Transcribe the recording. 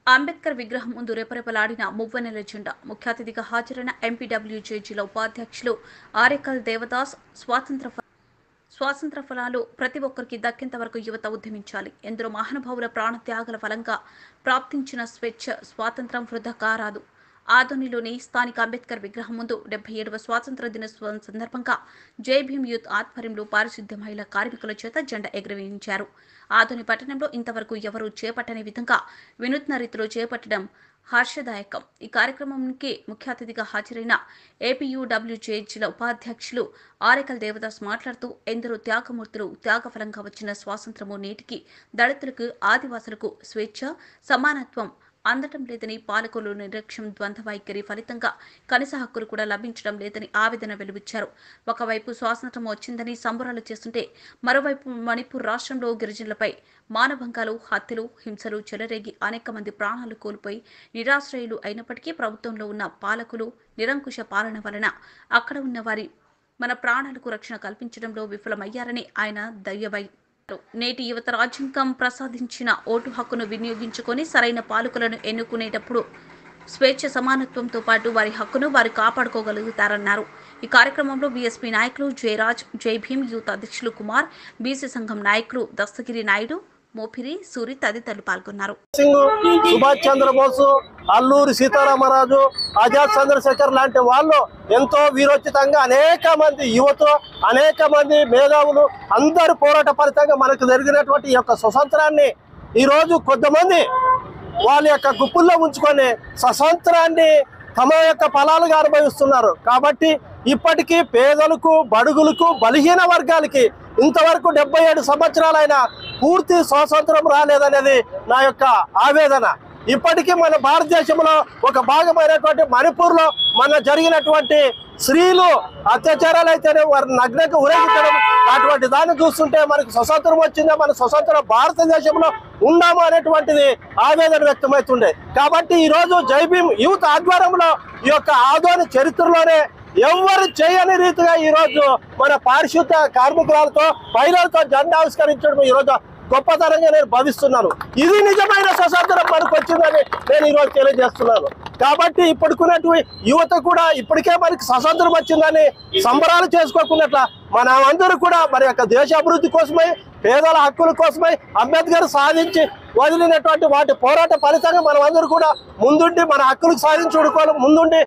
అంబేద్కర్ విగ్రహం ముందు రెపరెపలాడిన మువ్వనెల జెండా ముఖ్య అతిథిగా హాజరైన ఎంపీడబ్ల్యూజే జిల్లా ఉపాధ్యక్షులు ఆరేకల్ దేవదాస్ స్వాతంత్ర ఫ- స్వాతంత్ర ఫలాలు ప్రతి ఒక్కరికి దక్కేంత వరకు యువత ఉద్యమించాలి ఎందరో మహానుభావుల ప్రాణత్యాగాల ఫలంగా ప్రాప్తించిన స్వేచ్ఛ స్వాతంత్రం వృధా కారాదు ఆదోనిలోని స్థానిక అంబేద్కర్ విగ్రహం ముందు డెబ్బై ఏడవ స్వాతంత్ర దినోత్సవం సందర్భంగా జై భీమ్ యూత్ ఆధ్వర్యంలో పారిశుద్ధ్య మహిళా కార్మికుల చేత జెండా ఎగురవేయించారు ఆదోని పట్టణంలో ఇంతవరకు ఎవరూ చేపట్టని విధంగా వినూత్న రీతిలో చేపట్టడం హర్షదాయకం ఈ కార్యక్రమానికి ముఖ్య అతిథిగా హాజరైన ఏపీయూడబ్ల్యూజే జిల్లా ఉపాధ్యక్షులు ఆరేకల్ దేవదాస్ మాట్లాడుతూ ఎందరో త్యాగమూర్తులు త్యాగఫలంగా వచ్చిన స్వాతంత్రము నేటికి దళితులకు ఆదివాసులకు స్వేచ్ఛ సమానత్వం అందటం లేదని పాలకులు నిర్లక్ష్యం ద్వంద్వ వైఖరి ఫలితంగా కనీస హక్కులు కూడా లభించడం లేదని ఆవేదన వెలువచ్చారు ఒకవైపు స్వాతంత్రం వచ్చిందని సంబరాలు చేస్తుంటే మరోవైపు మణిపూర్ రాష్ట్రంలో గిరిజనులపై మానభంగాలు హత్యలు హింసలు చెలరేగి అనేక మంది ప్రాణాలు కోల్పోయి నిరాశ్రయులు అయినప్పటికీ ప్రభుత్వంలో ఉన్న పాలకులు నిరంకుశ పాలన వలన అక్కడ ఉన్న వారి మన ప్రాణాలకు రక్షణ కల్పించడంలో విఫలమయ్యారని ఆయన దయ్యవై నేటి యువత రాజ్యాంగం ప్రసాదించిన ఓటు హక్కును వినియోగించుకొని సరైన పాలకులను ఎన్నుకునేటప్పుడు స్వేచ్ఛ సమానత్వంతో పాటు వారి హక్కును వారు కాపాడుకోగలుగుతారన్నారు ఈ కార్యక్రమంలో బీఎస్పీ నాయకులు జయరాజ్ జై భీమ్ యూత్ అధ్యక్షులు కుమార్ బీసీ సంఘం నాయకులు దస్తగిరి నాయుడు మోపిరి సూరి తదితరులు పాల్గొన్నారు సింగ్ సుభాష్ చంద్రబోస్ అల్లూరి సీతారామరాజు ఆజాద్ చంద్రశేఖర్ లాంటి వాళ్ళు ఎంతో వీరోచితంగా అనేక మంది యువత అనేక మంది మేధావులు అందరు పోరాట ఫలితంగా మనకు జరిగినటువంటి ఈ యొక్క స్వతంత్రాన్ని ఈరోజు కొంతమంది వాళ్ళ యొక్క గుప్పుల్లో ఉంచుకొని స్వతంత్రాన్ని తమ యొక్క ఫలాలుగా అనుభవిస్తున్నారు కాబట్టి ఇప్పటికీ పేదలకు బడుగులకు బలహీన వర్గాలకి ఇంతవరకు డెబ్బై ఏడు సంవత్సరాలైన పూర్తి స్వాతంత్రం రాలేదనేది నా యొక్క ఆవేదన ఇప్పటికీ మన భారతదేశంలో ఒక భాగమైనటువంటి మణిపూర్లో మన జరిగినటువంటి స్త్రీలు అత్యాచారాలు అయితేనే వారి నగ్నకు ఊరేగించడం అటువంటి దాన్ని చూస్తుంటే మనకు స్వతంత్రం వచ్చిందా మన స్వతంత్ర భారతదేశంలో ఉన్నాము అనేటువంటిది ఆవేదన వ్యక్తమవుతుండే కాబట్టి ఈ రోజు జై భీమ్ యూత్ ఆధ్వర్యంలో ఈ యొక్క ఆదోని చరిత్రలోనే ఎవరు చేయని రీతిగా ఈ రోజు మన పారిశుద్ధ కార్మికులతో మహిళలతో జెండా ఆవిష్కరించడం ఈ రోజు గొప్పతనంగా నేను భావిస్తున్నాను ఇది నిజమైన స్వతంత్రం మనకు వచ్చిందని నేను ఈ రోజు తెలియజేస్తున్నాను కాబట్టి ఇప్పటికున్నటువంటి యువత కూడా ఇప్పటికే మనకి స్వతంత్రం వచ్చిందని సంబరాలు చేసుకోకున్నట్ల మన అందరూ కూడా మరి యొక్క దేశ అభివృద్ధి కోసమై పేదల హక్కుల కోసమై అంబేద్కర్ సాధించి వదిలినటువంటి వాటి పోరాట ఫలితంగా మనం అందరూ కూడా ముందుండి మన హక్కులకు సాధించుకోవాలి ముందుండి